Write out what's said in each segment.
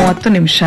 ಮೂವತ್ತು ನಿಮಿಷ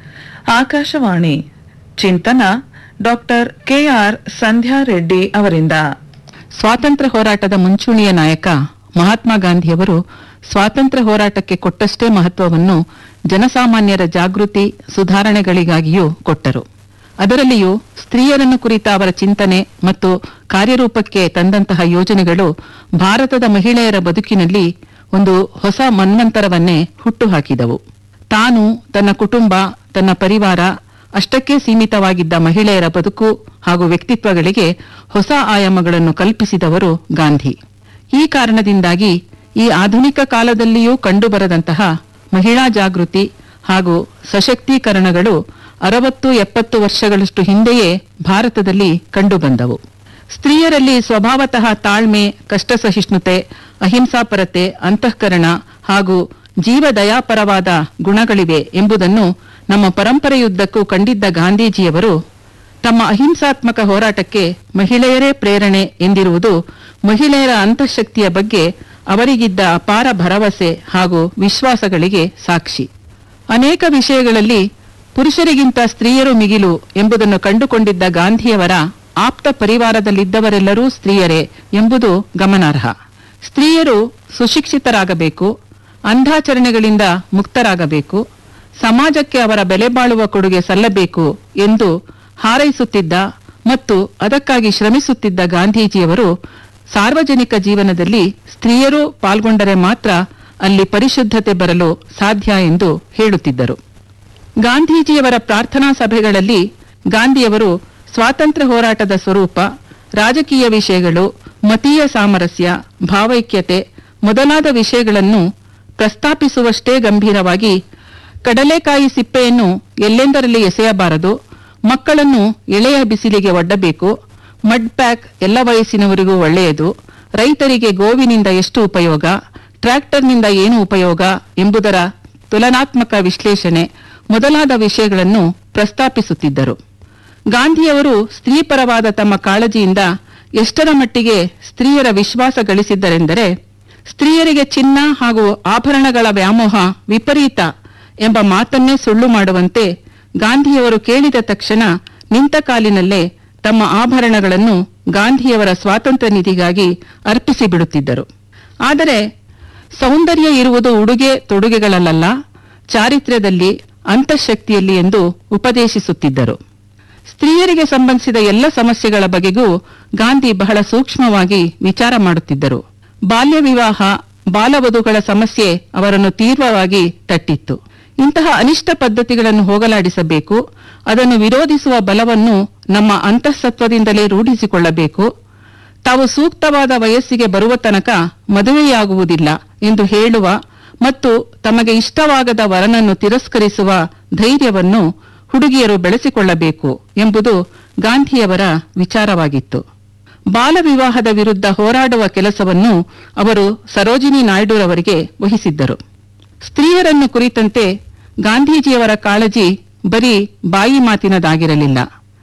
ಆಕಾಶವಾಣಿ ಚಿಂತನ ಡಾಕ್ಟರ್ ಕೆಆರ್ ಸಂಧ್ಯಾ ರೆಡ್ಡಿ ಅವರಿಂದ ಸ್ವಾತಂತ್ರ್ಯ ಹೋರಾಟದ ಮುಂಚೂಣಿಯ ನಾಯಕ ಮಹಾತ್ಮ ಗಾಂಧಿಯವರು ಸ್ವಾತಂತ್ರ್ಯ ಹೋರಾಟಕ್ಕೆ ಕೊಟ್ಟಷ್ಟೇ ಮಹತ್ವವನ್ನು ಜನಸಾಮಾನ್ಯರ ಜಾಗೃತಿ ಸುಧಾರಣೆಗಳಿಗಾಗಿಯೂ ಕೊಟ್ಟರು ಅದರಲ್ಲಿಯೂ ಸ್ತ್ರೀಯರನ್ನು ಕುರಿತ ಅವರ ಚಿಂತನೆ ಮತ್ತು ಕಾರ್ಯರೂಪಕ್ಕೆ ತಂದಂತಹ ಯೋಜನೆಗಳು ಭಾರತದ ಮಹಿಳೆಯರ ಬದುಕಿನಲ್ಲಿ ಒಂದು ಹೊಸ ಮನ್ವಂತರವನ್ನೇ ಹುಟ್ಟುಹಾಕಿದವು ತಾನು ತನ್ನ ಕುಟುಂಬ ತನ್ನ ಪರಿವಾರ ಅಷ್ಟಕ್ಕೆ ಸೀಮಿತವಾಗಿದ್ದ ಮಹಿಳೆಯರ ಬದುಕು ಹಾಗೂ ವ್ಯಕ್ತಿತ್ವಗಳಿಗೆ ಹೊಸ ಆಯಾಮಗಳನ್ನು ಕಲ್ಪಿಸಿದವರು ಗಾಂಧಿ ಈ ಕಾರಣದಿಂದಾಗಿ ಈ ಆಧುನಿಕ ಕಾಲದಲ್ಲಿಯೂ ಕಂಡುಬರದಂತಹ ಮಹಿಳಾ ಜಾಗೃತಿ ಹಾಗೂ ಸಶಕ್ತೀಕರಣಗಳು ಅರವತ್ತು ಎಪ್ಪತ್ತು ವರ್ಷಗಳಷ್ಟು ಹಿಂದೆಯೇ ಭಾರತದಲ್ಲಿ ಕಂಡುಬಂದವು ಸ್ತ್ರೀಯರಲ್ಲಿ ಸ್ವಭಾವತಃ ತಾಳ್ಮೆ ಕಷ್ಟ ಸಹಿಷ್ಣುತೆ ಅಹಿಂಸಾಪರತೆ ಅಂತಃಕರಣ ಹಾಗೂ ಜೀವದಯಾಪರವಾದ ಗುಣಗಳಿವೆ ಎಂಬುದನ್ನು ನಮ್ಮ ಪರಂಪರೆಯುದ್ದಕ್ಕೂ ಕಂಡಿದ್ದ ಗಾಂಧೀಜಿಯವರು ತಮ್ಮ ಅಹಿಂಸಾತ್ಮಕ ಹೋರಾಟಕ್ಕೆ ಮಹಿಳೆಯರೇ ಪ್ರೇರಣೆ ಎಂದಿರುವುದು ಮಹಿಳೆಯರ ಅಂತಃಶಕ್ತಿಯ ಬಗ್ಗೆ ಅವರಿಗಿದ್ದ ಅಪಾರ ಭರವಸೆ ಹಾಗೂ ವಿಶ್ವಾಸಗಳಿಗೆ ಸಾಕ್ಷಿ ಅನೇಕ ವಿಷಯಗಳಲ್ಲಿ ಪುರುಷರಿಗಿಂತ ಸ್ತ್ರೀಯರು ಮಿಗಿಲು ಎಂಬುದನ್ನು ಕಂಡುಕೊಂಡಿದ್ದ ಗಾಂಧಿಯವರ ಆಪ್ತ ಪರಿವಾರದಲ್ಲಿದ್ದವರೆಲ್ಲರೂ ಸ್ತ್ರೀಯರೇ ಎಂಬುದು ಗಮನಾರ್ಹ ಸ್ತ್ರೀಯರು ಸುಶಿಕ್ಷಿತರಾಗಬೇಕು ಅಂಧಾಚರಣೆಗಳಿಂದ ಮುಕ್ತರಾಗಬೇಕು ಸಮಾಜಕ್ಕೆ ಅವರ ಬೆಲೆ ಬಾಳುವ ಕೊಡುಗೆ ಸಲ್ಲಬೇಕು ಎಂದು ಹಾರೈಸುತ್ತಿದ್ದ ಮತ್ತು ಅದಕ್ಕಾಗಿ ಶ್ರಮಿಸುತ್ತಿದ್ದ ಗಾಂಧೀಜಿಯವರು ಸಾರ್ವಜನಿಕ ಜೀವನದಲ್ಲಿ ಸ್ತ್ರೀಯರೂ ಪಾಲ್ಗೊಂಡರೆ ಮಾತ್ರ ಅಲ್ಲಿ ಪರಿಶುದ್ಧತೆ ಬರಲು ಸಾಧ್ಯ ಎಂದು ಹೇಳುತ್ತಿದ್ದರು ಗಾಂಧೀಜಿಯವರ ಪ್ರಾರ್ಥನಾ ಸಭೆಗಳಲ್ಲಿ ಗಾಂಧಿಯವರು ಸ್ವಾತಂತ್ರ್ಯ ಹೋರಾಟದ ಸ್ವರೂಪ ರಾಜಕೀಯ ವಿಷಯಗಳು ಮತೀಯ ಸಾಮರಸ್ಯ ಭಾವೈಕ್ಯತೆ ಮೊದಲಾದ ವಿಷಯಗಳನ್ನು ಪ್ರಸ್ತಾಪಿಸುವಷ್ಟೇ ಗಂಭೀರವಾಗಿ ಕಡಲೆಕಾಯಿ ಸಿಪ್ಪೆಯನ್ನು ಎಲ್ಲೆಂದರಲ್ಲಿ ಎಸೆಯಬಾರದು ಮಕ್ಕಳನ್ನು ಎಳೆಯ ಬಿಸಿಲಿಗೆ ಒಡ್ಡಬೇಕು ಮಡ್ ಪ್ಯಾಕ್ ಎಲ್ಲ ವಯಸ್ಸಿನವರಿಗೂ ಒಳ್ಳೆಯದು ರೈತರಿಗೆ ಗೋವಿನಿಂದ ಎಷ್ಟು ಉಪಯೋಗ ಟ್ರ್ಯಾಕ್ಟರ್ನಿಂದ ಏನು ಉಪಯೋಗ ಎಂಬುದರ ತುಲನಾತ್ಮಕ ವಿಶ್ಲೇಷಣೆ ಮೊದಲಾದ ವಿಷಯಗಳನ್ನು ಪ್ರಸ್ತಾಪಿಸುತ್ತಿದ್ದರು ಗಾಂಧಿಯವರು ಸ್ತ್ರೀಪರವಾದ ತಮ್ಮ ಕಾಳಜಿಯಿಂದ ಎಷ್ಟರ ಮಟ್ಟಿಗೆ ಸ್ತ್ರೀಯರ ವಿಶ್ವಾಸ ಗಳಿಸಿದ್ದರೆಂದರೆ ಸ್ತ್ರೀಯರಿಗೆ ಚಿನ್ನ ಹಾಗೂ ಆಭರಣಗಳ ವ್ಯಾಮೋಹ ವಿಪರೀತ ಎಂಬ ಮಾತನ್ನೇ ಸುಳ್ಳು ಮಾಡುವಂತೆ ಗಾಂಧಿಯವರು ಕೇಳಿದ ತಕ್ಷಣ ನಿಂತ ಕಾಲಿನಲ್ಲೇ ತಮ್ಮ ಆಭರಣಗಳನ್ನು ಗಾಂಧಿಯವರ ಸ್ವಾತಂತ್ರ್ಯ ನಿಧಿಗಾಗಿ ಅರ್ಪಿಸಿ ಬಿಡುತ್ತಿದ್ದರು ಆದರೆ ಸೌಂದರ್ಯ ಇರುವುದು ಉಡುಗೆ ತೊಡುಗೆಗಳಲ್ಲ ಚಾರಿತ್ರ್ಯದಲ್ಲಿ ಅಂತಃಶಕ್ತಿಯಲ್ಲಿ ಎಂದು ಉಪದೇಶಿಸುತ್ತಿದ್ದರು ಸ್ತ್ರೀಯರಿಗೆ ಸಂಬಂಧಿಸಿದ ಎಲ್ಲ ಸಮಸ್ಯೆಗಳ ಬಗೆಗೂ ಗಾಂಧಿ ಬಹಳ ಸೂಕ್ಷ್ಮವಾಗಿ ವಿಚಾರ ಮಾಡುತ್ತಿದ್ದರು ಬಾಲ್ಯ ವಿವಾಹ ಬಾಲವಧುಗಳ ಸಮಸ್ಯೆ ಅವರನ್ನು ತೀವ್ರವಾಗಿ ತಟ್ಟಿತ್ತು ಇಂತಹ ಅನಿಷ್ಟ ಪದ್ಧತಿಗಳನ್ನು ಹೋಗಲಾಡಿಸಬೇಕು ಅದನ್ನು ವಿರೋಧಿಸುವ ಬಲವನ್ನು ನಮ್ಮ ಅಂತಃಸತ್ವದಿಂದಲೇ ರೂಢಿಸಿಕೊಳ್ಳಬೇಕು ತಾವು ಸೂಕ್ತವಾದ ವಯಸ್ಸಿಗೆ ಬರುವ ತನಕ ಮದುವೆಯಾಗುವುದಿಲ್ಲ ಎಂದು ಹೇಳುವ ಮತ್ತು ತಮಗೆ ಇಷ್ಟವಾಗದ ವರನನ್ನು ತಿರಸ್ಕರಿಸುವ ಧೈರ್ಯವನ್ನು ಹುಡುಗಿಯರು ಬೆಳೆಸಿಕೊಳ್ಳಬೇಕು ಎಂಬುದು ಗಾಂಧಿಯವರ ವಿಚಾರವಾಗಿತ್ತು ಬಾಲ ವಿವಾಹದ ವಿರುದ್ಧ ಹೋರಾಡುವ ಕೆಲಸವನ್ನು ಅವರು ಸರೋಜಿನಿ ನಾಯ್ಡುರವರಿಗೆ ವಹಿಸಿದ್ದರು ಸ್ತ್ರೀಯರನ್ನು ಕುರಿತಂತೆ ಗಾಂಧೀಜಿಯವರ ಕಾಳಜಿ ಬರೀ ಬಾಯಿ ಮಾತಿನದಾಗಿರಲಿಲ್ಲ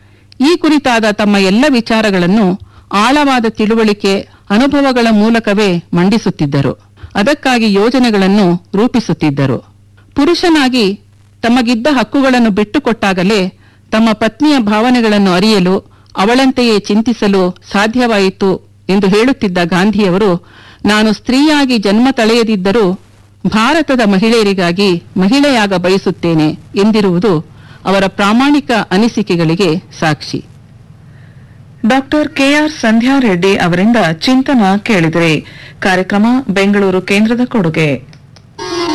ಈ ಕುರಿತಾದ ತಮ್ಮ ಎಲ್ಲ ವಿಚಾರಗಳನ್ನು ಆಳವಾದ ತಿಳುವಳಿಕೆ ಅನುಭವಗಳ ಮೂಲಕವೇ ಮಂಡಿಸುತ್ತಿದ್ದರು ಅದಕ್ಕಾಗಿ ಯೋಜನೆಗಳನ್ನು ರೂಪಿಸುತ್ತಿದ್ದರು ಪುರುಷನಾಗಿ ತಮಗಿದ್ದ ಹಕ್ಕುಗಳನ್ನು ಬಿಟ್ಟುಕೊಟ್ಟಾಗಲೇ ತಮ್ಮ ಪತ್ನಿಯ ಭಾವನೆಗಳನ್ನು ಅರಿಯಲು ಅವಳಂತೆಯೇ ಚಿಂತಿಸಲು ಸಾಧ್ಯವಾಯಿತು ಎಂದು ಹೇಳುತ್ತಿದ್ದ ಗಾಂಧಿಯವರು ನಾನು ಸ್ತ್ರೀಯಾಗಿ ಜನ್ಮ ತಳೆಯದಿದ್ದರೂ ಭಾರತದ ಮಹಿಳೆಯರಿಗಾಗಿ ಮಹಿಳೆಯಾಗ ಬಯಸುತ್ತೇನೆ ಎಂದಿರುವುದು ಅವರ ಪ್ರಾಮಾಣಿಕ ಅನಿಸಿಕೆಗಳಿಗೆ ಸಾಕ್ಷಿ ಡಾಕ್ಟರ್ ಕೆಆರ್ ಸಂಧ್ಯಾ ರೆಡ್ಡಿ ಅವರಿಂದ ಚಿಂತನ ಕೇಳಿದರೆ ಕಾರ್ಯಕ್ರಮ ಬೆಂಗಳೂರು ಕೇಂದ್ರದ ಕೊಡುಗೆ